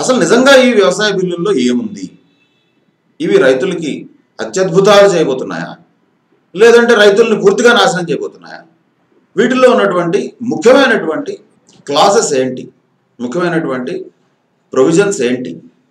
అసలు నిజంగా ఈ వ్యవసాయ బిల్లుల్లో ఏముంది ఇవి రైతులకి అత్యద్భుతాలు చేయబోతున్నాయా లేదంటే రైతుల్ని పూర్తిగా నాశనం చేయబోతున్నాయా వీటిల్లో ఉన్నటువంటి ముఖ్యమైనటువంటి క్లాసెస్ ఏంటి ముఖ్యమైనటువంటి ప్రొవిజన్స్ ఏంటి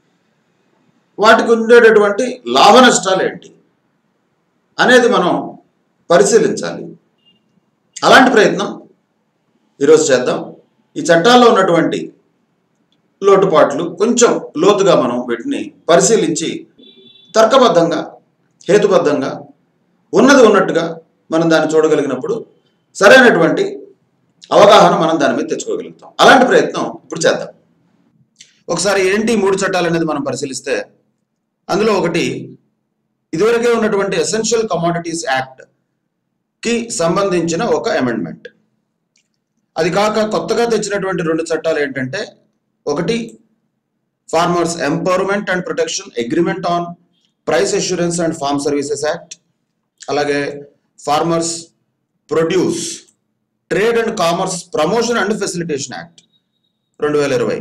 వాటికి ఉండేటటువంటి లాభ నష్టాలు ఏంటి అనేది మనం పరిశీలించాలి అలాంటి ప్రయత్నం ఈరోజు చేద్దాం ఈ చట్టాల్లో ఉన్నటువంటి లోటుపాట్లు కొంచెం లోతుగా మనం వీటిని పరిశీలించి తర్కబద్ధంగా హేతుబద్ధంగా ఉన్నది ఉన్నట్టుగా మనం దాన్ని చూడగలిగినప్పుడు సరైనటువంటి అవగాహన మనం దాని మీద తెచ్చుకోగలుగుతాం అలాంటి ప్రయత్నం ఇప్పుడు చేద్దాం ఒకసారి ఏంటి ఈ మూడు చట్టాలు అనేది మనం పరిశీలిస్తే అందులో ఒకటి ఇదివరకే ఉన్నటువంటి ఎసెన్షియల్ కమాడిటీస్ యాక్ట్ కి సంబంధించిన ఒక అమెండ్మెంట్ అది కాక కొత్తగా తెచ్చినటువంటి రెండు చట్టాలు ఏంటంటే ఒకటి farmers empowerment and protection agreement on price assurance and farm services act అలాగే farmers produce trade and commerce promotion and facilitation act రెండు వేల ఇరవై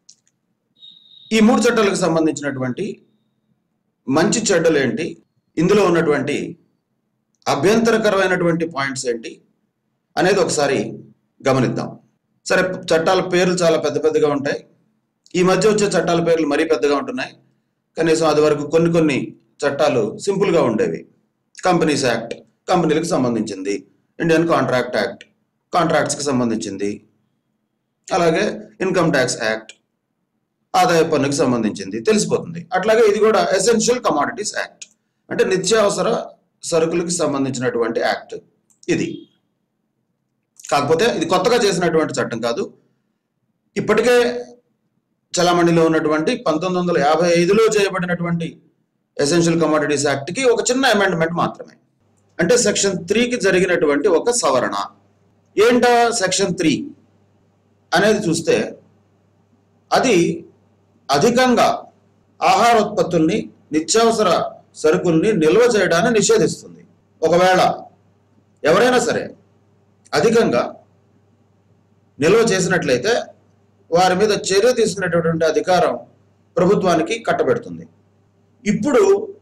ఈ మూడు చట్టాలకు సంబంధించినటువంటి మంచి చెడ్డలు ఏంటి ఇందులో ఉన్నటువంటి అభ్యంతరకరమైనటువంటి పాయింట్స్ ఏంటి అనేది ఒకసారి గమనిద్దాం సరే చట్టాల పేర్లు చాలా పెద్ద పెద్దగా ఉంటాయి ఈ మధ్య వచ్చే చట్టాల పేర్లు మరీ పెద్దగా ఉంటున్నాయి కనీసం అది వరకు కొన్ని కొన్ని చట్టాలు సింపుల్గా ఉండేవి కంపెనీస్ యాక్ట్ కంపెనీలకు సంబంధించింది ఇండియన్ కాంట్రాక్ట్ యాక్ట్ కాంట్రాక్ట్స్కి సంబంధించింది అలాగే ఇన్కమ్ ట్యాక్స్ యాక్ట్ ఆదాయ పన్నుకి సంబంధించింది తెలిసిపోతుంది అట్లాగే ఇది కూడా ఎసెన్షియల్ కమాడిటీస్ యాక్ట్ అంటే నిత్యావసర సరుకులకు సంబంధించినటువంటి యాక్ట్ ఇది కాకపోతే ఇది కొత్తగా చేసినటువంటి చట్టం కాదు ఇప్పటికే చలామణిలో ఉన్నటువంటి పంతొమ్మిది వందల యాభై ఐదులో చేయబడినటువంటి ఎసెన్షియల్ కమాడిటీస్ యాక్ట్కి ఒక చిన్న అమెండ్మెంట్ మాత్రమే అంటే సెక్షన్ త్రీకి జరిగినటువంటి ఒక సవరణ ఏంటా సెక్షన్ త్రీ అనేది చూస్తే అది అధికంగా ఆహార ఉత్పత్తుల్ని నిత్యావసర సరుకుల్ని నిల్వ చేయడాన్ని నిషేధిస్తుంది ఒకవేళ ఎవరైనా సరే అధికంగా నిల్వ చేసినట్లయితే వారి మీద చర్య తీసుకునేటటువంటి అధికారం ప్రభుత్వానికి కట్టబెడుతుంది ఇప్పుడు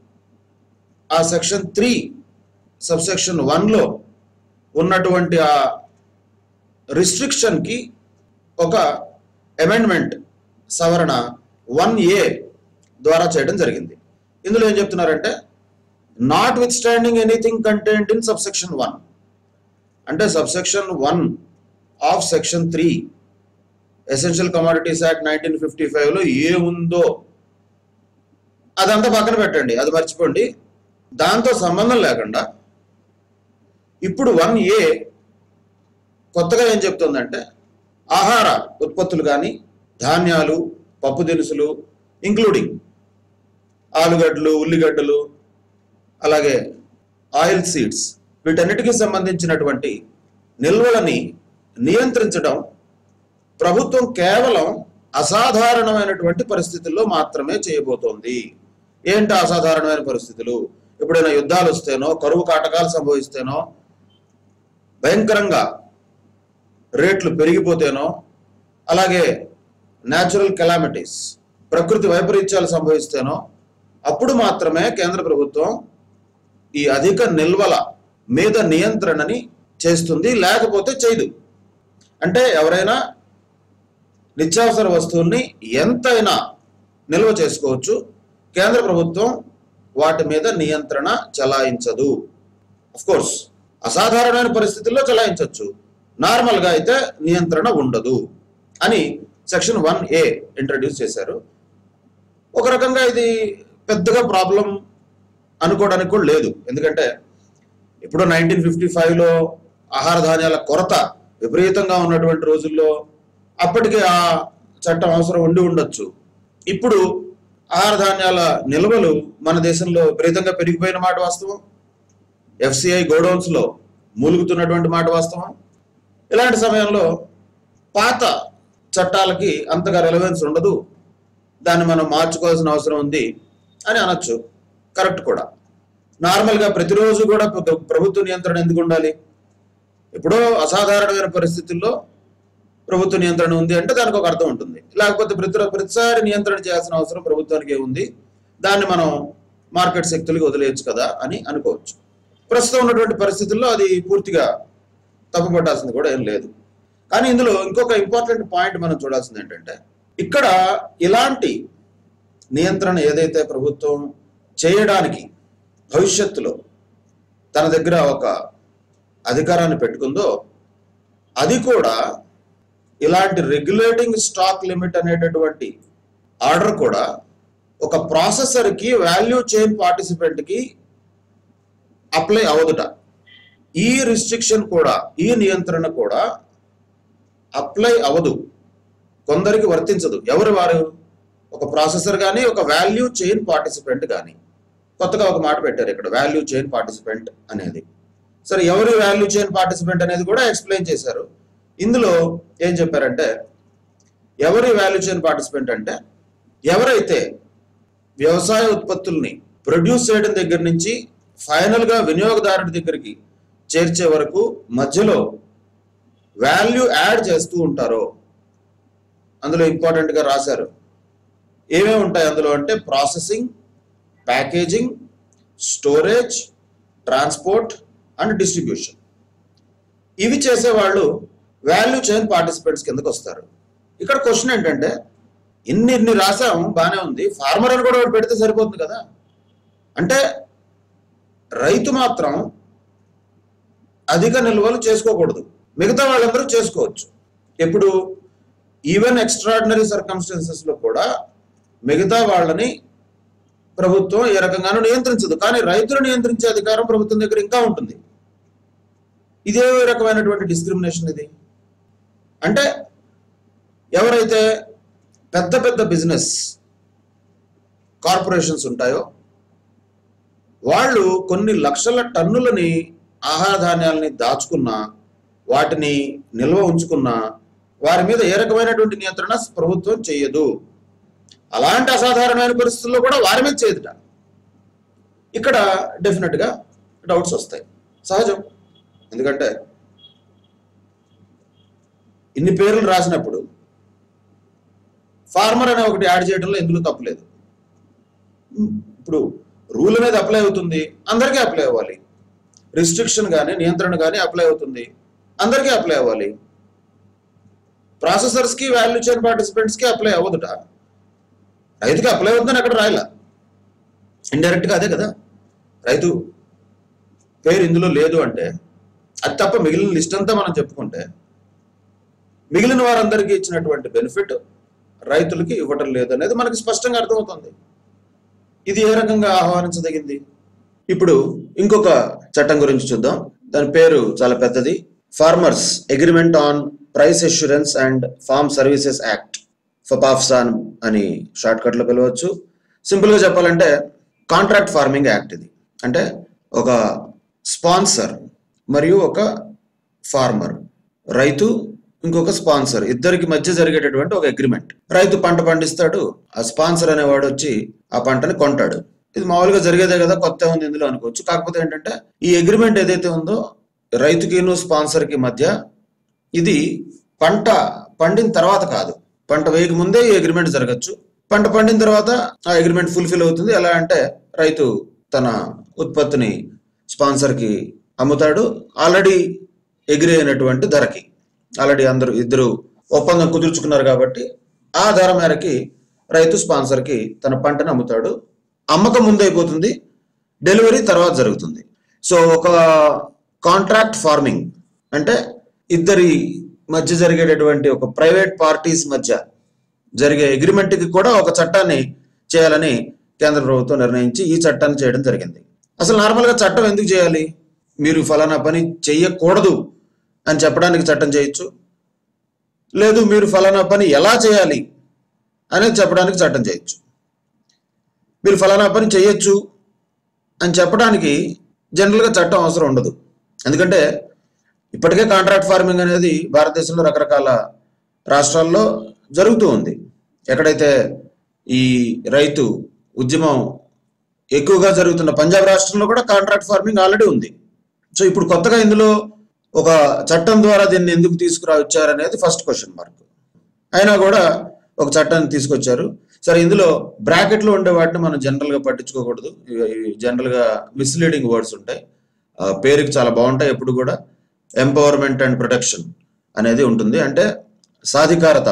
ఆ సెక్షన్ త్రీ సబ్సెక్షన్ వన్లో ఉన్నటువంటి ఆ రిస్ట్రిక్షన్కి ఒక అమెండ్మెంట్ సవరణ వన్ ఏ ద్వారా చేయడం జరిగింది ఇందులో ఏం చెప్తున్నారంటే notwithstanding anything content in subsection one అంటే subsection one of section three essential commodities act nineteen fifty ఫైవ్లో ఏముందో అదంతా పక్కన పెట్టండి అది మర్చిపోండి దాంతో సంబంధం లేకుండా ఇప్పుడు వన్ ఏ కొత్తగా ఏం చెప్తుందంటే ఆహార ఉత్పత్తులు కానీ ధాన్యాలు పప్పు దినుసులు ఇంక్లూడింగ్ ఆలుగడ్డలు ఉల్లిగడ్డలు అలాగే ఆయిల్ సీడ్స్ వీటన్నిటికీ సంబంధించినటువంటి నిల్వలని నియంత్రించడం ప్రభుత్వం కేవలం అసాధారణమైనటువంటి పరిస్థితుల్లో మాత్రమే చేయబోతోంది ఏంటి అసాధారణమైన పరిస్థితులు ఎప్పుడైనా యుద్ధాలు వస్తేనో కరువు కాటకాలు సంభవిస్తేనో భయంకరంగా రేట్లు పెరిగిపోతేనో అలాగే న్యాచురల్ కెలామిటీస్ ప్రకృతి వైపరీత్యాలు సంభవిస్తేనో అప్పుడు మాత్రమే కేంద్ర ప్రభుత్వం ఈ అధిక నిల్వల మీద నియంత్రణని చేస్తుంది లేకపోతే చేయదు అంటే ఎవరైనా నిత్యావసర వస్తువుల్ని ఎంతైనా నిల్వ చేసుకోవచ్చు కేంద్ర ప్రభుత్వం వాటి మీద నియంత్రణ చలాయించదు కోర్స్ అసాధారణమైన పరిస్థితుల్లో చలాయించవచ్చు నార్మల్గా అయితే నియంత్రణ ఉండదు అని సెక్షన్ వన్ ఏ ఇంట్రడ్యూస్ చేశారు ఒక రకంగా ఇది పెద్దగా ప్రాబ్లం అనుకోవడానికి కూడా లేదు ఎందుకంటే ఇప్పుడు నైన్టీన్ ఫిఫ్టీ ఫైవ్లో ఆహార ధాన్యాల కొరత విపరీతంగా ఉన్నటువంటి రోజుల్లో అప్పటికే ఆ చట్టం అవసరం ఉండి ఉండొచ్చు ఇప్పుడు ఆహార ధాన్యాల నిల్వలు మన దేశంలో విపరీతంగా పెరిగిపోయిన మాట వాస్తవం ఎఫ్సిఐ గోడౌన్స్లో మూలుగుతున్నటువంటి మాట వాస్తవం ఇలాంటి సమయంలో పాత చట్టాలకి అంతగా రెలవెన్స్ ఉండదు దాన్ని మనం మార్చుకోవాల్సిన అవసరం ఉంది అని అనొచ్చు కరెక్ట్ కూడా నార్మల్గా ప్రతిరోజు కూడా ప్ర- ప్రభుత్వ నియంత్రణ ఎందుకు ఉండాలి ఎప్పుడో అసాధారణమైన పరిస్థితుల్లో ప్రభుత్వ నియంత్రణ ఉంది అంటే దానికి ఒక అర్థం ఉంటుంది లేకపోతే ప్రతి ప్రతిసారి నియంత్రణ చేయాల్సిన అవసరం ప్రభుత్వానికి ఉంది దాన్ని మనం మార్కెట్ శక్తులకి వదిలేయచ్చు కదా అని అనుకోవచ్చు ప్రస్తుతం ఉన్నటువంటి పరిస్థితుల్లో అది పూర్తిగా తప్పుపట్టాల్సింది కూడా ఏం లేదు కానీ ఇందులో ఇంకొక ఇంపార్టెంట్ పాయింట్ మనం చూడాల్సింది ఏంటంటే ఇక్కడ ఇలాంటి నియంత్రణ ఏదైతే ప్రభుత్వం చేయడానికి భవిష్యత్తులో తన దగ్గర ఒక అధికారాన్ని పెట్టుకుందో అది కూడా ఇలాంటి రెగ్యులేటింగ్ స్టాక్ లిమిట్ అనేటటువంటి ఆర్డర్ కూడా ఒక ప్రాసెసర్కి వాల్యూ చైన్ పార్టిసిపెంట్కి అప్లై అవ్వదుట ఈ రిస్ట్రిక్షన్ కూడా ఈ నియంత్రణ కూడా అప్లై అవ్వదు కొందరికి వర్తించదు ఎవరు వారు ఒక ప్రాసెసర్ కానీ ఒక వాల్యూ చైన్ పార్టిసిపెంట్ కానీ కొత్తగా ఒక మాట పెట్టారు ఇక్కడ వాల్యూ చైన్ పార్టిసిపెంట్ అనేది సరే ఎవరు వాల్యూ చైన్ పార్టిసిపెంట్ అనేది కూడా ఎక్స్ప్లెయిన్ చేశారు ఇందులో ఏం చెప్పారంటే ఎవరి వాల్యూ చైన్ పార్టిసిపెంట్ అంటే ఎవరైతే వ్యవసాయ ఉత్పత్తుల్ని ప్రొడ్యూస్ చేయడం దగ్గర నుంచి ఫైనల్ గా వినియోగదారుడి దగ్గరికి చేర్చే వరకు మధ్యలో వాల్యూ యాడ్ చేస్తూ ఉంటారో అందులో ఇంపార్టెంట్ గా రాశారు ఏమేమి ఉంటాయి అందులో అంటే processing packaging storage transport and distribution ఇవి చేసేవాళ్ళు వాల్యూ చైన్ పార్టిసిపెంట్స్ కిందకు వస్తారు ఇక్కడ క్వశ్చన్ ఏంటంటే ఇన్ని ఇన్ని రాసాం బాగానే ఉంది ఫార్మర్ అని కూడా ఒకటి పెడితే సరిపోతుంది కదా అంటే రైతు మాత్రం అధిక నిల్వలు చేసుకోకూడదు మిగతా వాళ్ళందరూ చేసుకోవచ్చు ఎప్పుడు ఈవెన్ ఎక్స్ట్రాడినరీ సర్కమ్స్టెన్సెస్ లో కూడా మిగతా వాళ్ళని ప్రభుత్వం ఏ రకంగానూ నియంత్రించదు కానీ రైతులు నియంత్రించే అధికారం ప్రభుత్వం దగ్గర ఇంకా ఉంటుంది ఇదే రకమైనటువంటి డిస్క్రిమినేషన్ ఇది అంటే ఎవరైతే పెద్ద పెద్ద బిజినెస్ కార్పొరేషన్స్ ఉంటాయో వాళ్ళు కొన్ని లక్షల టన్నులని ఆహార ధాన్యాలని దాచుకున్న వాటిని నిల్వ ఉంచుకున్న వారి మీద ఏ రకమైనటువంటి నియంత్రణ ప్రభుత్వం చేయదు అలాంటి అసాధారణమైన పరిస్థితుల్లో కూడా వారి మీద చేయదుట ఇక్కడ డెఫినెట్ గా డౌట్స్ వస్తాయి సహజం ఎందుకంటే ఇన్ని పేర్లు రాసినప్పుడు ఫార్మర్ అనే ఒకటి యాడ్ చేయడంలో ఎందులో తప్పులేదు ఇప్పుడు రూల్ అనేది అప్లై అవుతుంది అందరికీ అప్లై అవ్వాలి రిస్ట్రిక్షన్ కానీ నియంత్రణ కానీ అప్లై అవుతుంది అందరికీ అప్లై అవ్వాలి ప్రాసెసర్స్ కి వాల్యూ చైన్ పార్టిసిపెంట్స్ కి అప్లై అవ్వదుట రైతుకి అప్లై అవుతుందని అక్కడ రాయలా ఇండైరెక్ట్ గా అదే కదా రైతు పేరు ఇందులో లేదు అంటే అది తప్ప మిగిలిన లిస్ట్ అంతా మనం చెప్పుకుంటే మిగిలిన వారందరికీ ఇచ్చినటువంటి బెనిఫిట్ రైతులకి ఇవ్వటం లేదు అనేది మనకి స్పష్టంగా అర్థమవుతుంది ఇది ఏ రకంగా ఆహ్వానించదగింది ఇప్పుడు ఇంకొక చట్టం గురించి చూద్దాం దాని పేరు చాలా పెద్దది farmers agreement on price assurance and farm services act ఫపాఫ్సాన్ అని షార్ట్ కట్ లో పిలవచ్చు సింపుల్ గా చెప్పాలంటే కాంట్రాక్ట్ ఫార్మింగ్ యాక్ట్ ఇది అంటే ఒక స్పాన్సర్ మరియు ఒక ఫార్మర్ రైతు ఇంకొక స్పాన్సర్ ఇద్దరికి మధ్య జరిగేటటువంటి ఒక అగ్రిమెంట్ రైతు పంట పండిస్తాడు ఆ స్పాన్సర్ అనేవాడు వచ్చి ఆ పంటని కొంటాడు ఇది మామూలుగా జరిగేదే కదా కొత్త ఉంది ఇందులో అనుకోవచ్చు కాకపోతే ఏంటంటే ఈ అగ్రిమెంట్ ఏదైతే ఉందో రైతుకిను స్పాన్సర్ కి మధ్య ఇది పంట పండిన తర్వాత కాదు పంట వేయక ముందే ఈ అగ్రిమెంట్ జరగచ్చు పంట పండిన తర్వాత ఆ అగ్రిమెంట్ ఫుల్ఫిల్ అవుతుంది ఎలా అంటే రైతు తన ఉత్పత్తిని స్పాన్సర్ కి అమ్ముతాడు ఆల్రెడీ ఎగ్రి అయినటువంటి ధరకి ఆల్రెడీ అందరూ ఇద్దరు ఒప్పందం కుదుర్చుకున్నారు కాబట్టి ఆ ధర మేరకి రైతు స్పాన్సర్ కి తన పంటను అమ్ముతాడు అమ్మకం ముందు అయిపోతుంది డెలివరీ తర్వాత జరుగుతుంది సో ఒక కాంట్రాక్ట్ ఫార్మింగ్ అంటే ఇద్దరి మధ్య జరిగేటటువంటి ఒక ప్రైవేట్ పార్టీస్ మధ్య జరిగే అగ్రిమెంట్ కి కూడా ఒక చట్టాన్ని చేయాలని కేంద్ర ప్రభుత్వం నిర్ణయించి ఈ చట్టాన్ని చేయడం జరిగింది అసలు నార్మల్ గా చట్టం ఎందుకు చేయాలి మీరు ఫలానా పని చెయ్యకూడదు అని చెప్పడానికి చట్టం చేయొచ్చు లేదు మీరు ఫలానా పని ఎలా చేయాలి అనేది చెప్పడానికి చట్టం చేయొచ్చు మీరు ఫలానా పని చేయొచ్చు అని చెప్పడానికి జనరల్గా చట్టం అవసరం ఉండదు ఎందుకంటే ఇప్పటికే కాంట్రాక్ట్ ఫార్మింగ్ అనేది భారతదేశంలో రకరకాల రాష్ట్రాల్లో జరుగుతూ ఉంది ఎక్కడైతే ఈ రైతు ఉద్యమం ఎక్కువగా జరుగుతున్న పంజాబ్ రాష్ట్రంలో కూడా కాంట్రాక్ట్ ఫార్మింగ్ ఆల్రెడీ ఉంది సో ఇప్పుడు కొత్తగా ఇందులో ఒక చట్టం ద్వారా దీన్ని ఎందుకు తీసుకురా వచ్చారనేది ఫస్ట్ క్వశ్చన్ మార్క్ అయినా కూడా ఒక చట్టాన్ని తీసుకొచ్చారు సరే ఇందులో బ్రాకెట్లో ఉండే వాటిని మనం జనరల్గా పట్టించుకోకూడదు ఇవి- ఇవి జనరల్గా మిస్లీడింగ్ వర్డ్స్ ఉంటాయి ఆ, పేరుకి చాలా బాగుంటాయి ఎప్పుడు కూడా ఎంపవర్మెంట్ అండ్ ప్రొటెక్షన్ అనేది ఉంటుంది అంటే సాధికారత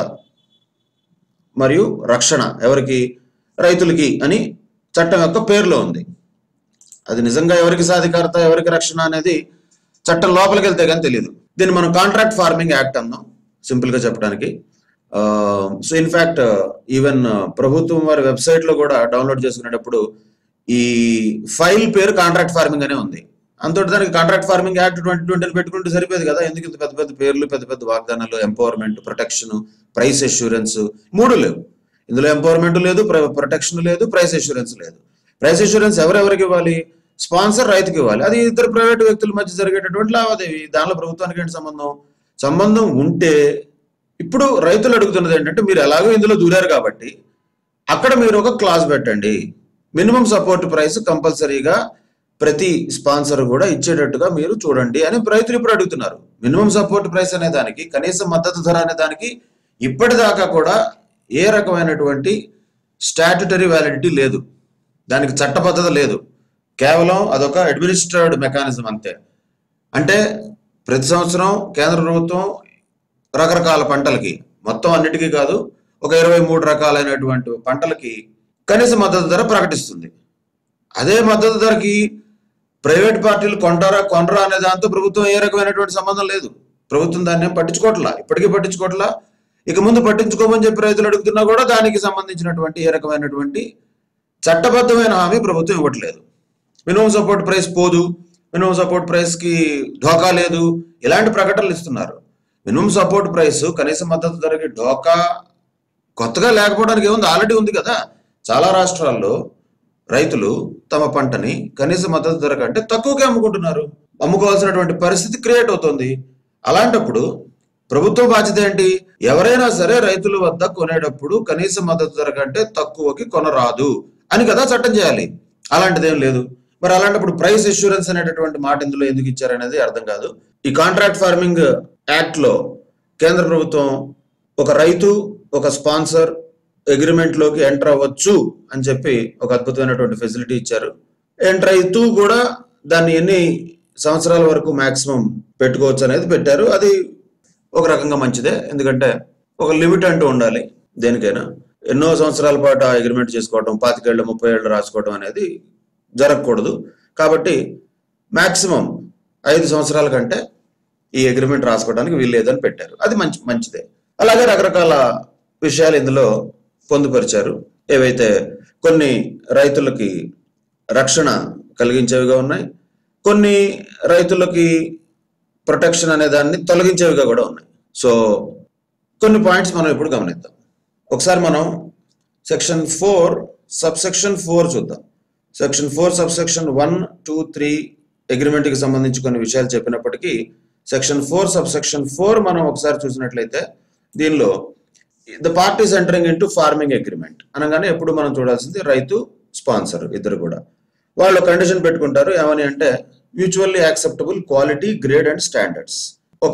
మరియు రక్షణ ఎవరికి రైతులకి అని చట్టం యొక్క పేరులో ఉంది అది నిజంగా ఎవరికి సాధికారత ఎవరికి రక్షణ అనేది చట్టం లోపలికి వెళ్తే కానీ తెలియదు దీన్ని మనం కాంట్రాక్ట్ ఫార్మింగ్ యాక్ట్ అందాం సింపుల్ గా చెప్పడానికి సో ఇన్ఫాక్ట్ ఈవెన్ ప్రభుత్వం వారి వెబ్సైట్ లో కూడా డౌన్లోడ్ చేసుకునేటప్పుడు ఈ ఫైల్ పేరు కాంట్రాక్ట్ ఫార్మింగ్ అనే ఉంది అంతటి దానికి contract farming act twenty twenty పెట్టుకుంటే సరిపోయేది కదా ఎందుకు ఇంత పెద్ద పెద్ద పేర్లు పెద్ద పెద్ద వాగ్దానాలు ఎంపవర్మెంట్ ప్రొటెక్షన్ ప్రైస్ అష్యూరెన్స్ మూడు లేవు ఇందులో ఎంపవర్మెంట్ లేదు ప్రొటెక్షన్ లేదు ప్రైస్ అష్యూరెన్స్ లేదు ప్రైస్ అష్యూరెన్స్ ఎవరెవరికి ఇవ్వాలి స్పాన్సర్ రైతుకి ఇవ్వాలి అది ఇద్దరు ప్రైవేట్ వ్యక్తుల మధ్య జరిగేటటువంటి లావాదేవీ దానిలో ప్రభుత్వానికి ఏంటి సంబంధం సంబంధం ఉంటే ఇప్పుడు రైతులు అడుగుతున్నది ఏంటంటే మీరు ఎలాగో ఇందులో దూరారు కాబట్టి అక్కడ మీరు ఒక క్లాస్ పెట్టండి మినిమం సపోర్ట్ ప్రైస్ కంపల్సరీగా ప్రతి స్పాన్సర్ కూడా ఇచ్చేటట్టుగా మీరు చూడండి అని రైతులు ఇప్పుడు అడుగుతున్నారు మినిమం సపోర్ట్ ప్రైస్ అనే దానికి కనీస మద్దతు ధర అనే దానికి ఇప్పటిదాకా కూడా ఏ రకమైనటువంటి స్టాట్యుటరీ వ్యాలిడిటీ లేదు దానికి చట్టబద్ధత లేదు కేవలం అదొక అడ్మినిస్ట్రేడ్ మెకానిజం అంతే అంటే ప్రతి సంవత్సరం కేంద్ర ప్రభుత్వం రకరకాల పంటలకి మొత్తం అన్నిటికీ కాదు ఒక ఇరవై మూడు రకాలైనటువంటి పంటలకి కనీస మద్దతు ధర ప్రకటిస్తుంది అదే మద్దతు ధరకి ప్రైవేట్ పార్టీలు కొంటారా కొనరా అనే దాంతో ప్రభుత్వం ఏ రకమైనటువంటి సంబంధం లేదు ప్రభుత్వం దాన్ని ఏం పట్టించుకోవట్లా ఇప్పటికీ పట్టించుకోవట్లా ఇక ముందు పట్టించుకోమని చెప్పి రైతులు అడుగుతున్నా కూడా దానికి సంబంధించినటువంటి ఏ రకమైనటువంటి చట్టబద్ధమైన హామీ ప్రభుత్వం ఇవ్వట్లేదు మినిమం సపోర్ట్ ప్రైస్ పోదు మినిమం సపోర్ట్ ప్రైస్ కి ఢోకా లేదు ఇలాంటి ప్రకటనలు ఇస్తున్నారు మినిమం సపోర్ట్ ప్రైస్ కనీస మద్దతు ధరకి ఢోకా కొత్తగా లేకపోవడానికి ఏముంది ఆల్రెడీ ఉంది కదా చాలా రాష్ట్రాల్లో రైతులు తమ పంటని కనీస మద్దతు ధర కంటే తక్కువకే అమ్ముకుంటున్నారు అమ్ముకోవాల్సినటువంటి పరిస్థితి క్రియేట్ అవుతుంది అలాంటప్పుడు ప్రభుత్వ బాధ్యత ఏంటి ఎవరైనా సరే రైతుల వద్ద కొనేటప్పుడు కనీస మద్దతు ధర కంటే తక్కువకి కొనరాదు అని కదా చట్టం చేయాలి అలాంటిదేం లేదు మరి అలాంటప్పుడు ప్రైస్ ఇన్సూరెన్స్ అనేటటువంటి మాట ఇందులో ఎందుకు ఇచ్చారనేది అర్థం కాదు ఈ కాంట్రాక్ట్ ఫార్మింగ్ యాక్ట్ లో కేంద్ర ప్రభుత్వం ఒక రైతు ఒక స్పాన్సర్ అగ్రిమెంట్ లోకి ఎంటర్ అవ్వచ్చు అని చెప్పి ఒక అద్భుతమైనటువంటి ఫెసిలిటీ ఇచ్చారు ఎంటర్ అవుతూ కూడా దాన్ని ఎన్ని సంవత్సరాల వరకు మాక్సిమం పెట్టుకోవచ్చు అనేది పెట్టారు అది ఒక రకంగా మంచిదే ఎందుకంటే ఒక లిమిట్ అంటూ ఉండాలి దేనికైనా ఎన్నో సంవత్సరాల పాటు ఆ అగ్రిమెంట్ చేసుకోవటం పాతికేళ్ళు ముప్పై ఏళ్ళు రాసుకోవడం అనేది జరగకూడదు కాబట్టి మాక్సిమం ఐదు సంవత్సరాల కంటే ఈ అగ్రిమెంట్ రాసుకోవడానికి వీల్లేదని పెట్టారు అది మంచి మంచిదే అలాగే రకరకాల విషయాలు ఇందులో పొందుపరిచారు ఏవైతే కొన్ని రైతులకి రక్షణ కలిగించేవిగా ఉన్నాయి కొన్ని రైతులకి ప్రొటెక్షన్ అనే దాన్ని తొలగించేవిగా కూడా ఉన్నాయి సో కొన్ని పాయింట్స్ మనం ఇప్పుడు గమనిద్దాం ఒకసారి మనం section four sub section four చూద్దాం section four sub section one two three అగ్రిమెంట్కి సంబంధించి కొన్ని విషయాలు చెప్పినప్పటికీ section four sub section four మనం ఒకసారి చూసినట్లయితే దీనిలో the parties entering into farming agreement అనగానే ఎప్పుడు మనం చూడాల్సింది రైతు స్పాన్సర్ ఇద్దరు కూడా వాళ్ళు కండిషన్ పెట్టుకుంటారు ఏమని అంటే mutually acceptable quality grade and standards ఒక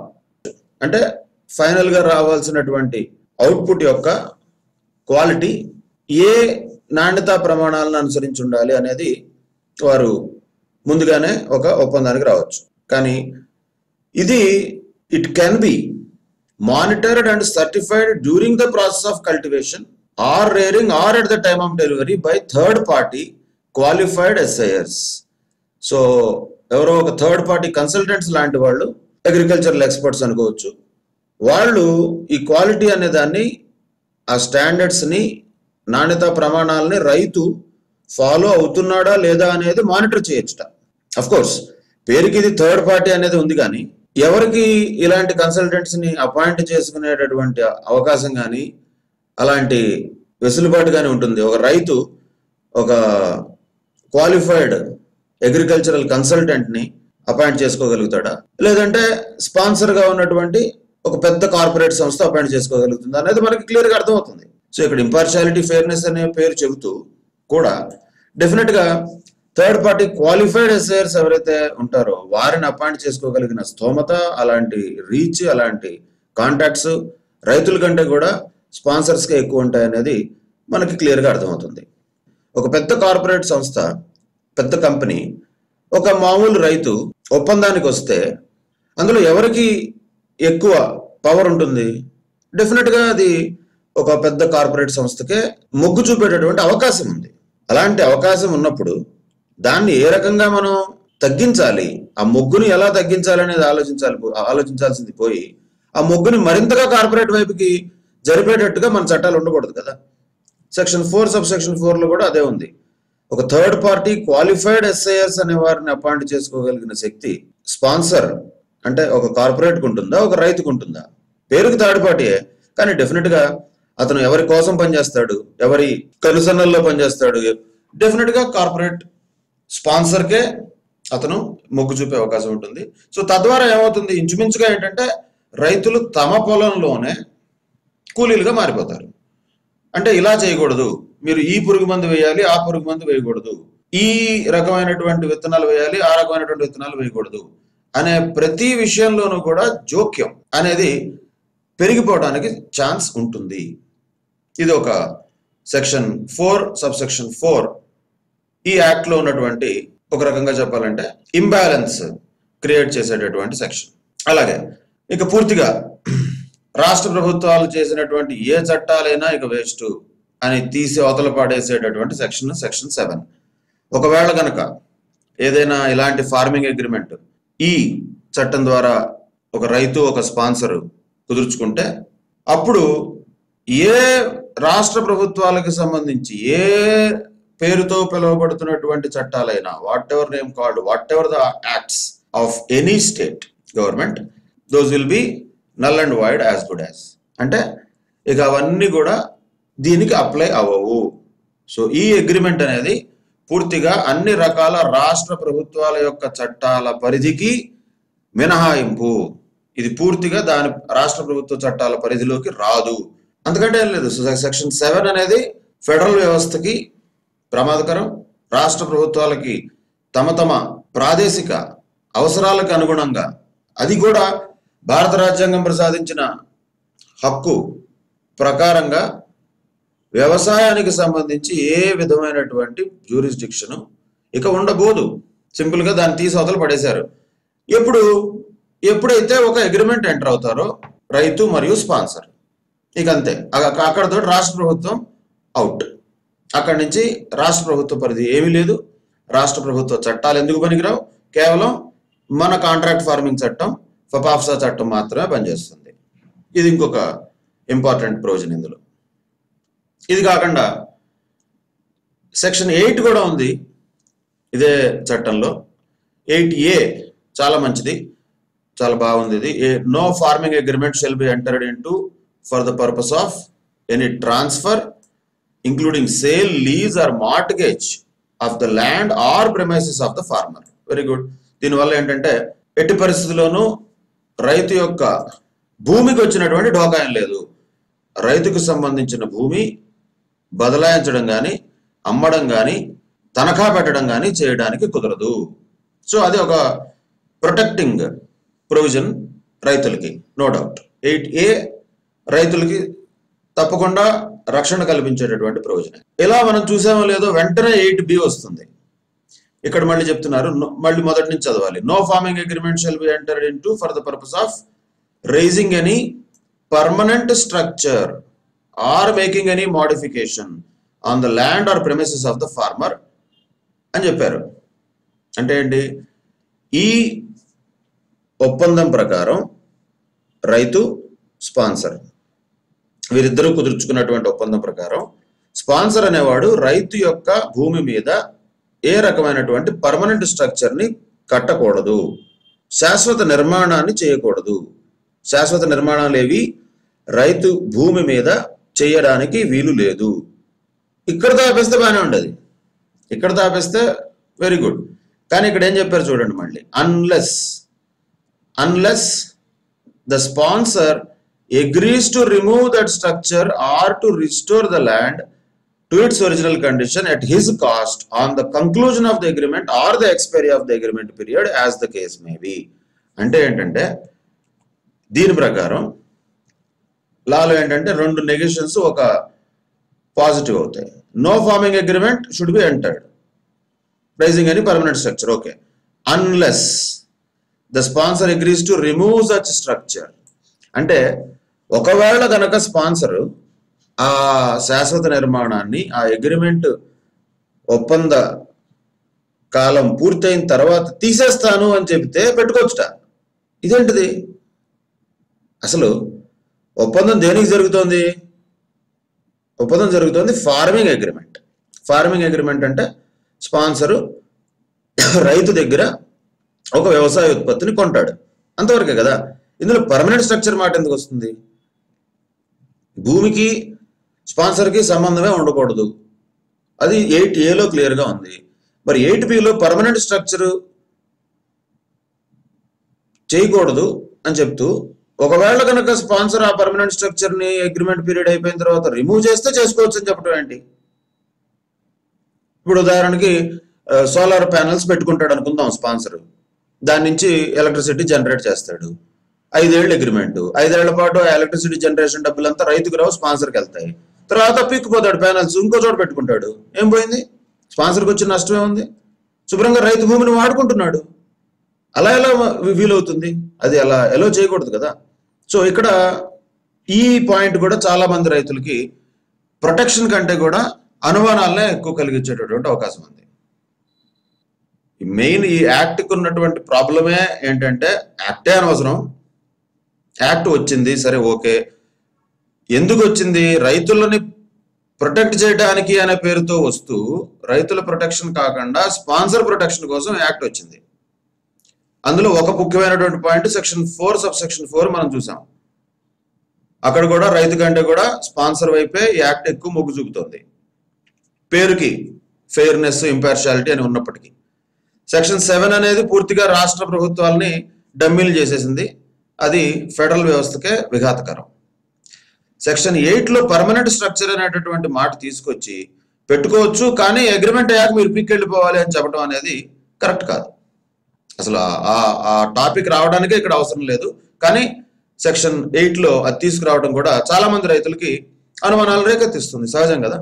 అంటే ఫైనల్ గా రావాల్సినటువంటి అవుట్పుట్ యొక్క క్వాలిటీ ఏ నాణ్యతా ప్రమాణాలను అనుసరించి ఉండాలి అనేది వారు ముందుగానే ఒక ఒప్పందానికి రావచ్చు కానీ ఇది it can be monitored and certified during the process of cultivation or rearing or at the time of delivery by third party qualified ఎస్ఐఎస్ సో ఎవరో ఒక థర్డ్ పార్టీ కన్సల్టెంట్స్ లాంటి వాళ్ళు అగ్రికల్చరల్ ఎక్స్పర్ట్స్ అనుకోవచ్చు వాళ్ళు ఈ క్వాలిటీ అనే దాన్ని ఆ స్టాండర్డ్స్ ని నాణ్యతా ప్రమాణాలని రైతు ఫాలో అవుతున్నాడా లేదా అనేది మానిటర్ చేయొచ్చుట అఫ్ కోర్స్ పేరుకి ఇది థర్డ్ పార్టీ అనేది ఉంది కానీ ఎవరికి ఇలాంటి కన్సల్టెంట్స్ ని అపాయింట్ చేసుకునేటటువంటి అవకాశం కానీ అలాంటి వెసులుబాటు కానీ ఉంటుంది ఒక రైతు ఒక క్వాలిఫైడ్ అగ్రికల్చరల్ కన్సల్టెంట్ ని అపాయింట్ చేసుకోగలుగుతాడా లేదంటే స్పాన్సర్ గా ఉన్నటువంటి ఒక పెద్ద కార్పొరేట్ సంస్థ అపాయింట్ చేసుకోగలుగుతుందా అనేది మనకి క్లియర్ గా అర్థమవుతుంది సో ఇక్కడ ఇంపార్షాలిటీ ఫెయిర్నెస్ అనే పేరు చెబుతూ కూడా డెఫినెట్ గా థర్డ్ పార్టీ క్వాలిఫైడ్ ఎస్ఐఆర్స్ ఎవరైతే ఉంటారో వారిని అపాయింట్ చేసుకోగలిగిన స్తోమత అలాంటి రీచ్ అలాంటి కాంటాక్ట్స్ రైతుల కంటే కూడా స్పాన్సర్స్కే ఎక్కువ ఉంటాయి అనేది మనకి క్లియర్గా అర్థమవుతుంది ఒక పెద్ద కార్పొరేట్ సంస్థ పెద్ద కంపెనీ ఒక మామూలు రైతు ఒప్పందానికి వస్తే అందులో ఎవరికి ఎక్కువ పవర్ ఉంటుంది డెఫినెట్గా అది ఒక పెద్ద కార్పొరేట్ సంస్థకే మొగ్గు చూపేటటువంటి అవకాశం ఉంది అలాంటి అవకాశం ఉన్నప్పుడు దాన్ని ఏ రకంగా మనం తగ్గించాలి ఆ మొగ్గుని ఎలా తగ్గించాలి అనేది ఆలోచించాలి పో- ఆలోచించాల్సింది పోయి ఆ మొగ్గుని మరింతగా కార్పొరేట్ వైపుకి జరిపేటట్టుగా మన చట్టాలు ఉండకూడదు కదా section four sub section four లో కూడా అదే ఉంది ఒక థర్డ్ పార్టీ క్వాలిఫైడ్ ఎస్ఐఎస్ అనే వారిని అపాయింట్ చేసుకోగలిగిన శక్తి స్పాన్సర్ అంటే ఒక కార్పొరేట్ ఉంటుందా ఒక రైతుకు ఉంటుందా పేరుకి థర్డ్ పార్టీయే కానీ డెఫినెట్ గా అతను ఎవరి కోసం పనిచేస్తాడు ఎవరి కనుసన్నల్లో పనిచేస్తాడు డెఫినెట్ గా కార్పొరేట్ స్పాన్సర్కే అతను మొగ్గు చూపే అవకాశం ఉంటుంది సో తద్వారా ఏమవుతుంది ఇంచుమించుగా ఏంటంటే రైతులు తమ పొలంలోనే కూలీలుగా మారిపోతారు అంటే ఇలా చేయకూడదు మీరు ఈ పురుగు మందు వేయాలి ఆ పురుగు మందు వేయకూడదు ఈ రకమైనటువంటి విత్తనాలు వేయాలి ఆ రకమైనటువంటి విత్తనాలు వేయకూడదు అనే ప్రతి విషయంలోనూ కూడా జోక్యం అనేది పెరిగిపోవడానికి ఛాన్స్ ఉంటుంది ఇది ఒక section four sub section four ఈ యాక్ట్ లో ఉన్నటువంటి ఒక రకంగా చెప్పాలంటే ఇంబ్యాలెన్స్ క్రియేట్ చేసేటటువంటి సెక్షన్ అలాగే ఇక పూర్తిగా రాష్ట్ర ప్రభుత్వాలు చేసినటువంటి ఏ చట్టాలైనా ఇక వేస్ట్ అని తీసి అవతల పాడేసేటటువంటి సెక్షన్ సెక్షన్ సెవెన్ ఒకవేళ గనక ఏదైనా ఇలాంటి ఫార్మింగ్ అగ్రిమెంట్ ఈ చట్టం ద్వారా ఒక రైతు ఒక స్పాన్సర్ కుదుర్చుకుంటే అప్పుడు ఏ రాష్ట్ర ప్రభుత్వాలకు సంబంధించి ఏ పేరుతో పిలువబడుతున్నటువంటి చట్టాలైనా whatever name called whatever the acts of any state government those will be null and void as good as అంటే ఇక అవన్నీ కూడా దీనికి అప్లై అవ్వవు సో ఈ అగ్రిమెంట్ అనేది పూర్తిగా అన్ని రకాల రాష్ట్ర ప్రభుత్వాల యొక్క చట్టాల పరిధికి మినహాయింపు ఇది పూర్తిగా దాని రాష్ట్ర ప్రభుత్వ చట్టాల పరిధిలోకి రాదు అంతకంటే ఏం లేదు సెక్షన్ సెవెన్ అనేది ఫెడరల్ వ్యవస్థకి ప్రమాదకరం రాష్ట్ర ప్రభుత్వాలకి తమ తమ ప్రాదేశిక అవసరాలకు అనుగుణంగా అది కూడా భారత రాజ్యాంగం ప్రసాదించిన హక్కు ప్రకారంగా వ్యవసాయానికి సంబంధించి ఏ విధమైనటువంటి జ్యూరిస్డిక్షన్ ఇక ఉండబోదు సింపుల్ గా దాన్ని తీసి అవతల పడేశారు ఎప్పుడు ఎప్పుడైతే ఒక అగ్రిమెంట్ ఎంటర్ అవుతారో రైతు మరియు స్పాన్సర్ ఇక అంతే అక- అక్కడతో రాష్ట్ర ప్రభుత్వం అవుట్ అక్కడి నుంచి రాష్ట్ర ప్రభుత్వ పరిధి ఏమీ లేదు రాష్ట్ర ప్రభుత్వ చట్టాలు ఎందుకు పనికిరావు కేవలం మన కాంట్రాక్ట్ ఫార్మింగ్ చట్టం ఫపాఫ్సా చట్టం మాత్రమే పనిచేస్తుంది ఇది ఇంకొక ఇంపార్టెంట్ ప్రొవిజన్ ఇందులో ఇది కాకుండా సెక్షన్ ఎయిట్ కూడా ఉంది ఇదే చట్టంలో ఎయిట్ ఏ చాలా మంచిది చాలా బాగుంది ఇది no farming agreement shall be entered into for the purpose of any transfer including sale lease or mortgage of the land or premises of the farmer very good దీనివల్ల ఏంటంటే ఎట్టి పరిస్థితుల్లోనూ రైతు యొక్క భూమికి వచ్చినటువంటి డోకాయం లేదు రైతుకు సంబంధించిన భూమి బదలాయించడం కానీ అమ్మడం కానీ తనఖా పెట్టడం కానీ చేయడానికి కుదరదు సో అది ఒక ప్రొటెక్టింగ్ ప్రొవిజన్ రైతులకి నో డౌట్ ఎయిట్ ఏ రైతులకి తప్పకుండా రక్షణ కల్పించేటటువంటి ప్రొవిజన్ ఇలా మనం చూసామో లేదో వెంటనే ఎయిట్ బి వస్తుంది ఇక్కడ మళ్ళీ చెప్తున్నారు no- మళ్ళీ మొదటి నుంచి చదవాలి no farming agreement shall be entered into for the purpose of raising any permanent structure or making any modification on the land or premises of the farmer అని చెప్పారు అంటే ఏంటి ఈ ఒప్పందం ప్రకారం రైతు స్పాన్సర్ వీరిద్దరూ కుదుర్చుకున్నటువంటి ఒప్పందం ప్రకారం స్పాన్సర్ అనేవాడు రైతు యొక్క భూమి మీద ఏ రకమైనటువంటి పర్మనెంట్ స్ట్రక్చర్ ని కట్టకూడదు శాశ్వత నిర్మాణాన్ని చేయకూడదు శాశ్వత నిర్మాణాలు ఏవి రైతు భూమి మీద చేయడానికి వీలు లేదు ఇక్కడ ఆపేస్తే బాగానే ఉండదు ఇక్కడ ఆపేస్తే వెరీ గుడ్ కానీ ఇక్కడ ఏం చెప్పారు చూడండి మళ్ళీ unless unless the sponsor agrees to remove that structure or to restore the land to to its original condition at his cost on the conclusion of the agreement or the expiry of the agreement period as the case may be అంటే ఏంటంటే దీని ప్రకారం లాలో ఏంటంటే రెండు negotiations ఒక positive అవుతాయి no farming agreement should be entered praising అని permanent structure okay unless the sponsor agrees to remove such structure అంటే ఒకవేళ గనక స్పాన్సర్ ఆ శాశ్వత నిర్మాణాన్ని ఆ అగ్రిమెంట్ ఒప్పంద కాలం పూర్తయిన తర్వాత తీసేస్తాను అని చెబితే పెట్టుకోవచ్చుట ఇదేంటిది అసలు ఒప్పందం దేనికి జరుగుతోంది ఒప్పందం జరుగుతోంది ఫార్మింగ్ అగ్రిమెంట్ ఫార్మింగ్ అగ్రిమెంట్ అంటే స్పాన్సరు రైతు దగ్గర ఒక వ్యవసాయ ఉత్పత్తిని కొంటాడు అంతవరకే కదా ఇందులో పర్మనెంట్ స్ట్రక్చర్ మాట ఎందుకు వస్తుంది భూమికి స్పాన్సర్కి సంబంధమే ఉండకూడదు అది ఎయిట్ ఏలో క్లియర్గా ఉంది మరి ఎయిట్ బిలో పర్మనెంట్ స్ట్రక్చర్ చేయకూడదు అని చెప్తూ ఒకవేళ కనుక స్పాన్సర్ ఆ పర్మనెంట్ స్ట్రక్చర్ ని అగ్రిమెంట్ పీరియడ్ అయిపోయిన తర్వాత రిమూవ్ చేస్తే చేసుకోవచ్చు అని చెప్పడం ఏంటి ఇప్పుడు ఉదాహరణకి సోలార్ ప్యానల్స్ పెట్టుకుంటాడు అనుకుందాం స్పాన్సర్ దాని నుంచి ఎలక్ట్రిసిటీ జనరేట్ చేస్తాడు ఐదేళ్ళు అగ్రిమెంట్ ఐదేళ్ల పాటు ఆ ఎలక్ట్రిసిటీ జనరేషన్ డబ్బులంతా రైతుకు రావు స్పాన్సర్కి వెళ్తాయి తర్వాత పిక్కుపోతాడు ప్యానల్స్ ఇంకో చోట పెట్టుకుంటాడు ఏం పోయింది స్పాన్సర్కి వచ్చిన నష్టమే ఉంది శుభ్రంగా రైతు భూమిని వాడుకుంటున్నాడు అలా ఎలా వి- వీలవుతుంది అది అలా ఎలా చేయకూడదు కదా సో ఇక్కడ ఈ పాయింట్ కూడా చాలా మంది రైతులకి ప్రొటెక్షన్ కంటే కూడా అనుమానాలనే ఎక్కువ కలిగించేటటువంటి అవకాశం ఉంది మెయిన్ ఈ యాక్ట్కి ఉన్నటువంటి ప్రాబ్లమే ఏంటంటే యాక్టే అనవసరం యాక్ట్ వచ్చింది సరే ఓకే ఎందుకు వచ్చింది రైతులని ప్రొటెక్ట్ చేయడానికి అనే పేరుతో వస్తూ రైతుల ప్రొటెక్షన్ కాకుండా స్పాన్సర్ ప్రొటెక్షన్ కోసం యాక్ట్ వచ్చింది అందులో ఒక ముఖ్యమైనటువంటి point section four sub section four మనం చూసాం అక్కడ కూడా రైతు కంటే కూడా స్పాన్సర్ వైపే ఈ యాక్ట్ ఎక్కువ మొగ్గు చూపుతోంది పేరుకి ఫెయిర్నెస్ ఇంపార్షాలిటీ అని ఉన్నప్పటికీ సెక్షన్ సెవెన్ అనేది పూర్తిగా రాష్ట్ర ప్రభుత్వాలని డమ్మీలు చేసేసింది అది ఫెడరల్ వ్యవస్థకే విఘాతకరం సెక్షన్ ఎయిట్ లో పర్మనెంట్ స్ట్రక్చర్ అనేటటువంటి మాట తీసుకొచ్చి పెట్టుకోవచ్చు కానీ అగ్రిమెంట్ అయ్యాక మీరు పిక్ వెళ్ళిపోవాలి అని చెప్పడం అనేది కరెక్ట్ కాదు అసలు ఆ- ఆ- ఆ టాపిక్ రావడానికే ఇక్కడ అవసరం లేదు కానీ సెక్షన్ ఎయిట్ లో అది తీసుకురావడం కూడా చాలా మంది రైతులకి అనుమానాలు రేకెత్తిస్తుంది సహజం కదా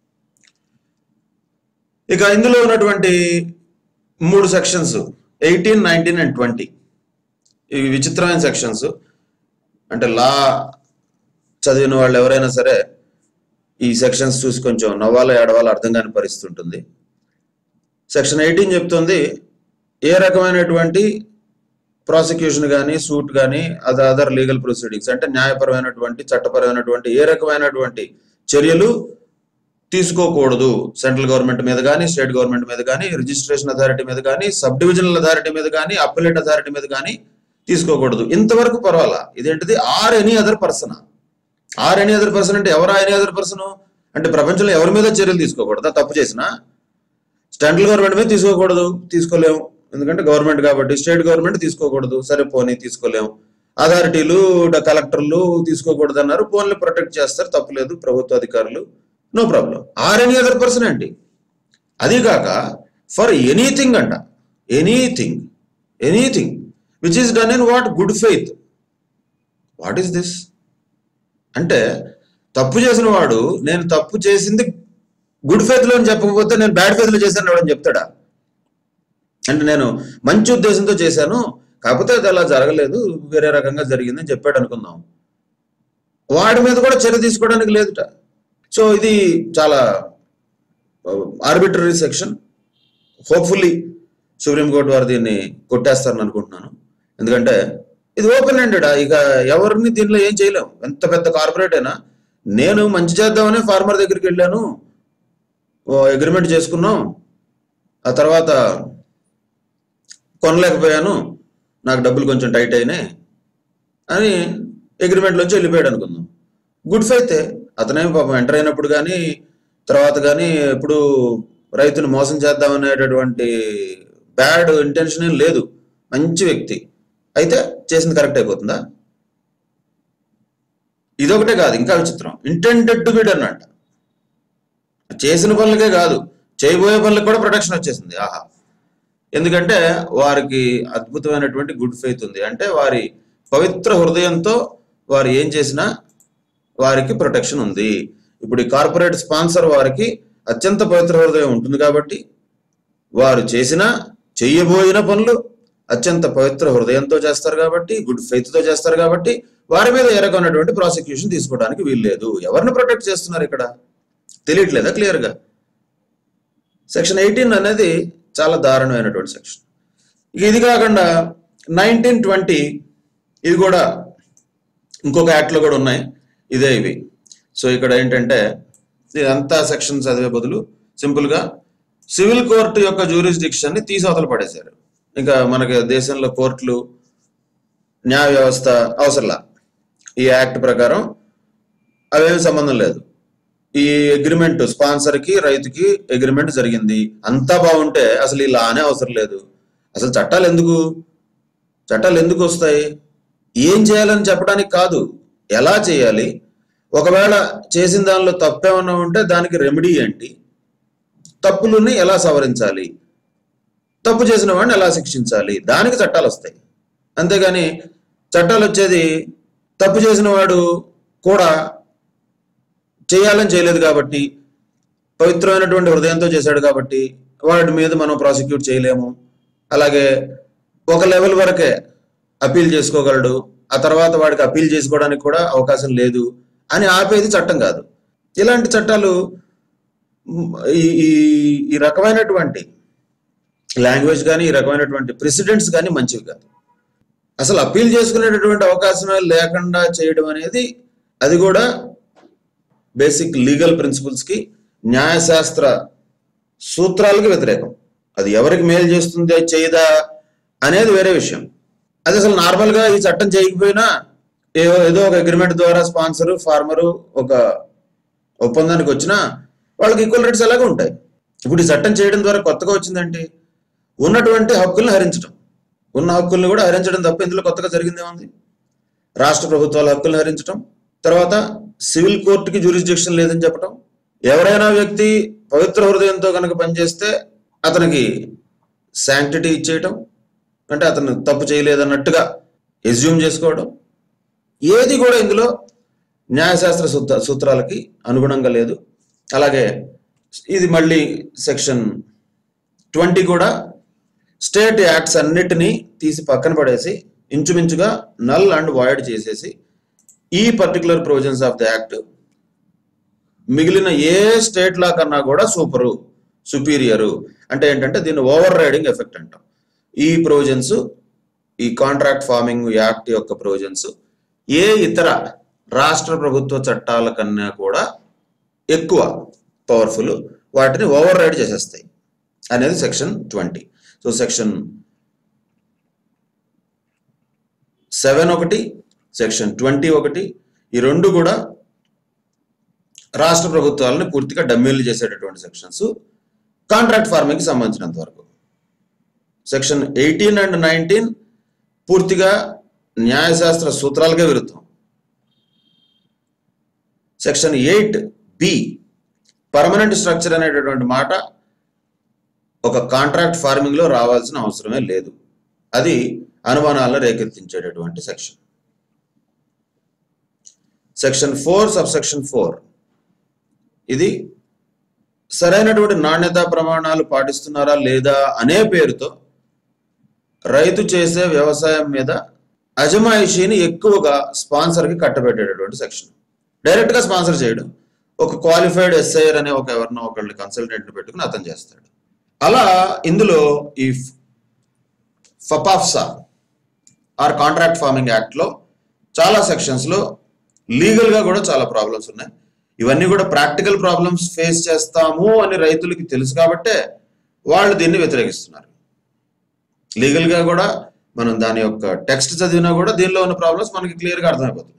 ఇక ఇందులో ఉన్నటువంటి మూడు sections eighteen nineteen and twenty ఇవి విచిత్రమైన సెక్షన్స్ అంటే లా చదివిన వాళ్ళు ఎవరైనా సరే ఈ సెక్షన్స్ చూసి కొంచెం నవ్వాలో ఏడవాలో అర్థం కాని పరిస్థితి ఉంటుంది సెక్షన్ ఎయిటీన్ చెప్తుంది ఏ రకమైనటువంటి ప్రాసిక్యూషన్ కానీ సూట్ కానీ అదర్ అదర్ లీగల్ ప్రొసీడింగ్స్ అంటే న్యాయపరమైనటువంటి చట్టపరమైనటువంటి ఏ రకమైనటువంటి చర్యలు తీసుకోకూడదు సెంట్రల్ గవర్నమెంట్ మీద కానీ స్టేట్ గవర్నమెంట్ మీద కానీ రిజిస్ట్రేషన్ అథారిటీ మీద కానీ సబ్ డివిజనల్ అథారిటీ మీద కానీ అప్పలేట్ అథారిటీ మీద కానీ తీసుకోకూడదు ఇంతవరకు పర్వాలా ఇదేంటిది or any other person or any other person అంటే ఎవరా ఎనీ అదర్ పర్సన్ అంటే ప్రపంచంలో ఎవరి మీద చర్యలు తీసుకోకూడదా తప్పు చేసినా సెంట్రల్ గవర్నమెంట్ మీద తీసుకోకూడదు తీసుకోలేము ఎందుకంటే గవర్నమెంట్ కాబట్టి స్టేట్ గవర్నమెంట్ తీసుకోకూడదు సరే పోనీ తీసుకోలేము అథారిటీలు డ- కలెక్టర్లు తీసుకోకూడదు అన్నారు పోన్లు ప్రొటెక్ట్ చేస్తారు తప్పులేదు ప్రభుత్వ అధికారులు no problem or any other person అండి అది కాక ఫర్ ఎనీథింగ్ అంట anything anything which is done in what good faith what is this అంటే తప్పు చేసిన వాడు నేను తప్పు చేసింది గుడ్ ఫెయిత్ లో అని చెప్పకపోతే నేను బ్యాడ్ ఫెయిత్ లో చేశాను అని చెప్తాడా అంటే నేను మంచి ఉద్దేశంతో చేశాను కాకపోతే అది అలా జరగలేదు వేరే రకంగా జరిగిందని చెప్పాడు అనుకుందాం వాడి మీద కూడా చర్య తీసుకోవడానికి లేదుట సో ఇది చాలా ఆర్బిటరీ సెక్షన్ హోప్ఫుల్లీ సుప్రీంకోర్టు వారు దీన్ని కొట్టేస్తారని అనుకుంటున్నాను ఎందుకంటే ఇది ఓపెన్ హ్యాండెడ్ ఇక ఎవరిని దీనిలో ఏం చేయలేం ఎంత పెద్ద కార్పొరేట్ అయినా నేను మంచి చేద్దామని ఫార్మర్ దగ్గరికి వెళ్ళాను అగ్రిమెంట్ చేసుకున్నాం ఆ తర్వాత కొనలేకపోయాను నాకు డబ్బులు కొంచెం టైట్ అయినాయి అని అగ్రిమెంట్లోంచి వెళ్ళిపోయాడు అనుకుందాం గుడ్ ఫైతే అతనేం పాపం ఎంటర్ అయినప్పుడు కానీ తర్వాత కానీ ఎప్పుడు రైతుని మోసం చేద్దామనేటటువంటి బ్యాడ్ ఇంటెన్షన్ ఏం లేదు మంచి వ్యక్తి అయితే చేసింది కరెక్ట్ అయిపోతుందా ఇదొకటే కాదు ఇంకా విచిత్రం ఇంటెండెడ్ టు బిడ్ అన్నట్ట చేసిన పనులకే కాదు చేయబోయే పనులకు కూడా ప్రొటెక్షన్ వచ్చేసింది ఆహా ఎందుకంటే వారికి అద్భుతమైనటువంటి గుడ్ ఫెయిత్ ఉంది అంటే వారి పవిత్ర హృదయంతో వారు ఏం చేసినా వారికి ప్రొటెక్షన్ ఉంది ఇప్పుడు ఈ కార్పొరేట్ స్పాన్సర్ వారికి అత్యంత పవిత్ర హృదయం ఉంటుంది కాబట్టి వారు చేసిన చెయ్యబోయిన పనులు అత్యంత పవిత్ర హృదయంతో చేస్తారు కాబట్టి గుడ్ ఫెయిత్ తో చేస్తారు కాబట్టి వారి మీద ఏ రకమైనటువంటి ప్రాసిక్యూషన్ తీసుకోవడానికి వీల్లేదు ఎవరిని ప్రొటెక్ట్ చేస్తున్నారు ఇక్కడ తెలియట్లేదా క్లియర్ గా సెక్షన్ ఎయిటీన్ అనేది చాలా దారుణమైనటువంటి సెక్షన్ ఇక ఇది కాకుండా నైన్టీన్ ట్వంటీ ఇది కూడా ఇంకొక యాక్ట్లో కూడా ఉన్నాయి ఇదే ఇవి సో ఇక్కడ ఏంటంటే ఇదంతా సెక్షన్ చదివే బదులు సింపుల్గా సివిల్ కోర్టు యొక్క jurisdiction ని తీసి అవతల పడేశారు ఇంకా మనకి దేశంలో కోర్టులు న్యాయ వ్యవస్థ అవసరంలా ఈ యాక్ట్ ప్రకారం అవేమి సంబంధం లేదు ఈ అగ్రిమెంట్ స్పాన్సర్ కి రైతుకి అగ్రిమెంట్ జరిగింది అంతా బాగుంటే అసలు ఈ లానే అవసరం లేదు అసలు చట్టాలు ఎందుకు చట్టాలు ఎందుకు వస్తాయి ఏం చేయాలని చెప్పడానికి కాదు ఎలా చేయాలి ఒకవేళ చేసిన దానిలో తప్పేమన్నా ఉంటే దానికి రెమెడీ ఏంటి తప్పులని ఎలా సవరించాలి తప్పు చేసిన వాడిని ఎలా శిక్షించాలి దానికి చట్టాలు వస్తాయి అంతేగాని చట్టాలు వచ్చేది తప్పు చేసిన వాడు కూడా చేయాలని చేయలేదు కాబట్టి పవిత్రమైనటువంటి హృదయంతో చేశాడు కాబట్టి వాడి మీద మనం ప్రాసిక్యూట్ చేయలేము అలాగే ఒక లెవెల్ వరకే అప్పీల్ చేసుకోగలడు ఆ తర్వాత వాడికి అప్పీల్ చేసుకోవడానికి కూడా అవకాశం లేదు అని ఆపేది చట్టం కాదు ఇలాంటి చట్టాలు మ్, ఈ ఈ- ఈ రకమైనటువంటి లాంగ్వేజ్ కానీ ఈ రకమైనటువంటి ప్రెసిడెంట్స్ కానీ మంచివి కాదు అసలు అప్పీల్ చేసుకునేటటువంటి అవకాశమే లేకుండా చేయడం అనేది అది కూడా బేసిక్ లీగల్ ప్రిన్సిపల్స్ కి న్యాయశాస్త్ర సూత్రాలకు వ్యతిరేకం అది ఎవరికి మేలు చేస్తుంది అది చేయదా అనేది వేరే విషయం అది అసలు నార్మల్ గా ఈ చట్టం చేయకపోయినా ఏదో ఏదో ఒక అగ్రిమెంట్ ద్వారా స్పాన్సర్ ఫార్మరు ఒక ఒప్పందానికి వచ్చినా వాళ్ళకి ఈక్వల్ రైట్స్ ఎలాగో ఉంటాయి ఇప్పుడు ఈ చట్టం చేయడం ద్వారా కొత్తగా వచ్చిందంటే ఉన్నటువంటి హక్కుల్ని హరించడం ఉన్న హక్కుల్ని కూడా హరించడం తప్ప ఇందులో కొత్తగా జరిగిందేముంది రాష్ట్ర ప్రభుత్వాల హక్కుల్ని హరించడం తర్వాత సివిల్ కోర్టుకి జ్యూరిస్డిక్షన్ లేదని చెప్పడం ఎవరైనా వ్యక్తి పవిత్ర హృదయంతో కనుక పనిచేస్తే అతనికి శాంక్టిటీ ఇచ్చేయటం అంటే అతను తప్పు చేయలేదన్నట్టుగా ఎజ్యూమ్ చేసుకోవడం ఏది కూడా ఇందులో న్యాయశాస్త్ర సూత్ర సూత్రాలకి అనుగుణంగా లేదు అలాగే ఇది మళ్ళీ సెక్షన్ ట్వంటీ కూడా స్టేట్ యాక్ట్స్ అన్నిటినీ తీసి పక్కన పడేసి ఇంచుమించుగా నల్ అండ్ వాయిడ్ చేసేసి ఈ particular provisions of the act మిగిలిన ఏ స్టేట్ లా కన్నా కూడా సూపరు సుపీరియరు అంటే ఏంటంటే దీన్ని ఓవర్ రైడింగ్ ఎఫెక్ట్ అంటాం ఈ ప్రొవిజన్స్ ఈ కాంట్రాక్ట్ ఫార్మింగ్ యాక్ట్ యొక్క ప్రొవిజన్స్ ఏ ఇతర రాష్ట్ర ప్రభుత్వ చట్టాల కన్నా కూడా ఎక్కువ పవర్ఫుల్ వాటిని ఓవర్ రైడ్ చేసేస్తాయి అనేది section twenty so section seven ఒకటి సెక్షన్ ట్వంటీ ఒకటి ఈ రెండు కూడా రాష్ట్ర ప్రభుత్వాలను పూర్తిగా డమ్మీలు చేసేటటువంటి సెక్షన్స్ కాంట్రాక్ట్ ఫార్మింగ్కి సంబంధించినంత వరకు సెక్షన్ ఎయిటీన్ అండ్ నైన్టీన్ పూర్తిగా న్యాయశాస్త్ర సూత్రాలకే విరుద్ధం section eight B permanent structure అనేటటువంటి మాట ఒక కాంట్రాక్ట్ ఫార్మింగ్ లో రావాల్సిన అవసరమే లేదు అది అనుమానాలను రేకెత్తించేటటువంటి section section four sub section four ఇది సరైనటువంటి నాణ్యతా ప్రమాణాలు పాటిస్తున్నారా లేదా అనే పేరుతో రైతు చేసే వ్యవసాయం మీద అజమాయిషీని ఎక్కువగా స్పాన్సర్కి కట్టబెట్టేటటువంటి సెక్షన్ డైరెక్ట్ గా స్పాన్సర్ చేయడం ఒక క్వాలిఫైడ్ ఎస్ఐఆర్ అనే ఒక ఎవరినో ఒకళ్ళని కన్సల్టెంట్ పెట్టుకుని అతను చేస్తాడు అలా ఇందులో ఈ ఫపాఫ్సా ఆర్ కాంట్రాక్ట్ ఫార్మింగ్ యాక్ట్ లో చాలా సెక్షన్స్ లో లీగల్ గా కూడా చాలా ప్రాబ్లమ్స్ ఉన్నాయి ఇవన్నీ కూడా ప్రాక్టికల్ ప్రాబ్లమ్స్ ఫేస్ చేస్తాము అని రైతులకి తెలుసు కాబట్టే వాళ్ళు దీన్ని వ్యతిరేకిస్తున్నారు లీగల్ గా కూడా మనం దాని యొక్క టెక్స్ట్ చదివినా కూడా దీనిలో ఉన్న ప్రాబ్లమ్స్ మనకి క్లియర్ గా అర్థమైపోతుంది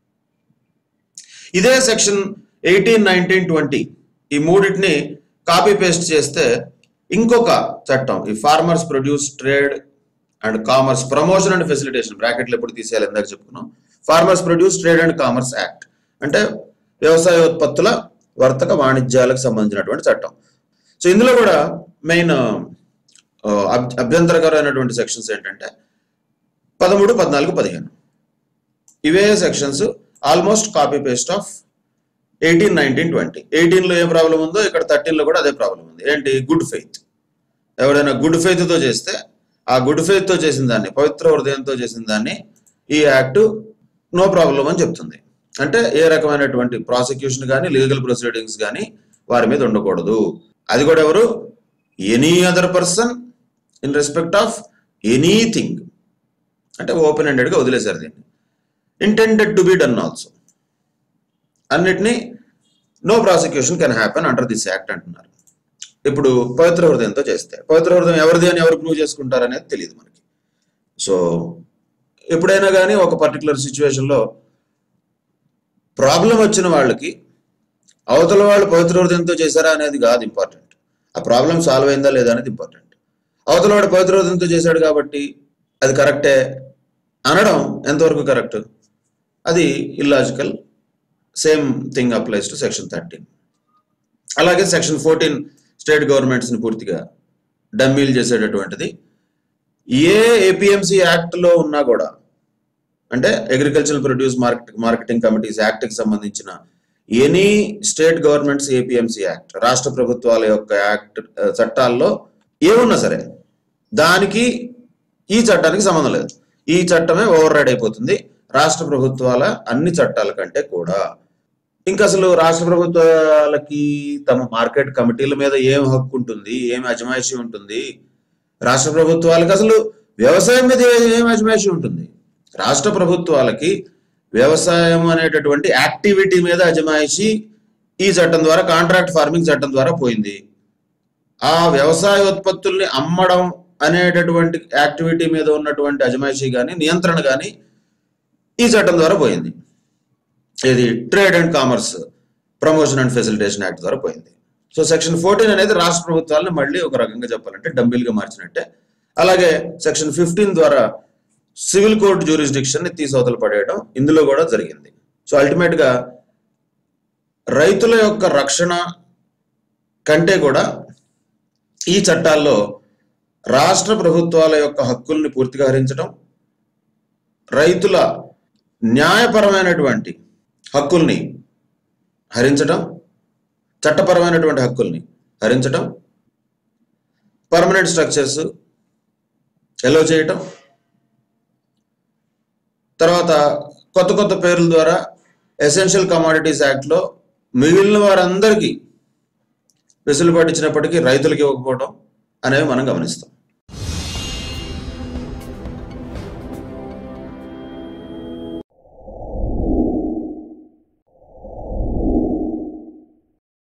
ఇదే సెక్షన్ ఎయిటీన్ నైన్టీన్ ట్వంటీ ఈ మూడింటిని కాపీ పేస్ట్ చేస్తే ఇంకొక చట్టం ఈ farmers produce trade and commerce promotion and facilitation బ్రాకెట్లు ఎప్పుడు తీసేయాలి ఇందాక చెప్పుకున్నాం farmers produce trade and commerce act అంటే వ్యవసాయ ఉత్పత్తుల వర్తక వాణిజ్యాలకు సంబంధించినటువంటి చట్టం సో ఇందులో కూడా మెయిన్ అభ్యంతరకరమైనటువంటి సెక్షన్స్ ఏంటంటే పదమూడు పద్నాలుగు పదిహేను ఇవే sections almost copy paste of eighteen nineteen twenty ఎయిటీన్లో ఏ ప్రాబ్లం ఉందో ఇక్కడ థర్టీన్లో కూడా అదే ప్రాబ్లం ఉంది ఏంటి గుడ్ ఫెయిత్ ఎవడైనా గుడ్ ఫెయిత్తో చేస్తే ఆ గుడ్ ఫెయిత్తో చేసిన దాన్ని పవిత్ర హృదయంతో చేసిన దాన్ని ఈ యాక్ట్ నో ప్రాబ్లం అని చెప్తుంది అంటే ఏ రకమైనటువంటి ప్రాసిక్యూషన్ కానీ లీగల్ ప్రొసీడింగ్స్ కానీ వారి మీద ఉండకూడదు అది కూడా ఎవరు any other person in respect of anything అంటే ఓపెన్ హెండెడ్గా వదిలేశారు దీన్ని intended to be done also అన్నిటినీ no prosecution can happen under this act అంటున్నారు ఇప్పుడు పవిత్ర హృదయంతో చేస్తే పవిత్ర హృదయం ఎవరిది అని ఎవరు ప్రూవ్ చేసుకుంటారు అనేది తెలియదు మనకి సో ఎప్పుడైనా కానీ ఒక పర్టికులర్ సిచ్యువేషన్లో ప్రాబ్లం వచ్చిన వాళ్ళకి అవతల వాళ్ళు పవిత్ర హృదయంతో చేశారా అనేది కాదు ఇంపార్టెంట్ ఆ ప్రాబ్లం సాల్వ్ అయిందా లేదా అనేది ఇంపార్టెంట్ అవతల వాడు పవిత్ర హృదయంతో చేశాడు కాబట్టి అది కరెక్టే అనడం ఎంతవరకు కరెక్ట్ అది illogical same thing applies to section thirteen అలాగే సెక్షన్ ఫోర్టీన్ స్టేట్ గవర్నమెంట్స్ని పూర్తిగా డమ్మీలు చేసేటటువంటిది ఏ ఏపీఎంసీ యాక్ట్లో ఉన్నా కూడా అంటే agricultural produce market marketing committees యాక్ట్కి సంబంధించిన any state governments APMC act రాష్ట్ర ప్రభుత్వాల యొక్క యాక్ట్ ఆ, చట్టాల్లో ఏమున్నా సరే దానికి ఈ చట్టానికి సంబంధం లేదు ఈ చట్టమే ఓవర్ రైడ్ అయిపోతుంది రాష్ట్ర ప్రభుత్వాల అన్ని చట్టాల కంటే కూడా ఇంకా అసలు రాష్ట్ర ప్రభుత్వాలకి తమ మార్కెట్ కమిటీల మీద ఏం హక్కు ఉంటుంది ఏం అజమాయిషీ ఉంటుంది రాష్ట్ర ప్రభుత్వాలకి అసలు వ్యవసాయం మీద ఏ- ఏం అజమాయిషీ ఉంటుంది రాష్ట్ర ప్రభుత్వాలకి వ్యవసాయం అనేటటువంటి యాక్టివిటీ మీద అజమాయిషీ ఈ చట్టం ద్వారా కాంట్రాక్ట్ ఫార్మింగ్ చట్టం ద్వారా పోయింది ఆ వ్యవసాయ ఉత్పత్తుల్ని అమ్మడం అనేటటువంటి యాక్టివిటీ మీద ఉన్నటువంటి అజమాయిషీ కానీ నియంత్రణ కానీ ఈ చట్టం ద్వారా పోయింది ఇది trade and commerce promotion and facilitation act ద్వారా పోయింది సో సెక్షన్ ఫోర్టీన్ అనేది రాష్ట్ర ప్రభుత్వాలను మళ్ళీ ఒక రకంగా చెప్పాలంటే డంబిల్గా మార్చినట్టే అలాగే సెక్షన్ ఫిఫ్టీన్ ద్వారా సివిల్ కోర్ట్ జ్యూరిస్డిక్షన్ ని తీసవతలు పడేయడం ఇందులో కూడా జరిగింది సో అల్టిమేట్ గా రైతుల యొక్క రక్షణ కంటే కూడా ఈ చట్టాల్లో రాష్ట్ర ప్రభుత్వాల యొక్క హక్కుల్ని పూర్తిగా హరించడం రైతుల న్యాయపరమైనటువంటి హక్కుల్ని హరించడం చట్టపరమైనటువంటి హక్కుల్ని హరించడం పర్మనెంట్ స్ట్రక్చర్స్ ఎలో చేయటం తర్వాత కొత్త కొత్త పేర్ల ద్వారా ఎసెన్షియల్ కమాడిటీస్ యాక్ట్లో మిగిలిన వారందరికీ వెసులుబాటు ఇచ్చినప్పటికీ రైతులకు ఇవ్వకపోవడం అనేవి మనం గమనిస్తాం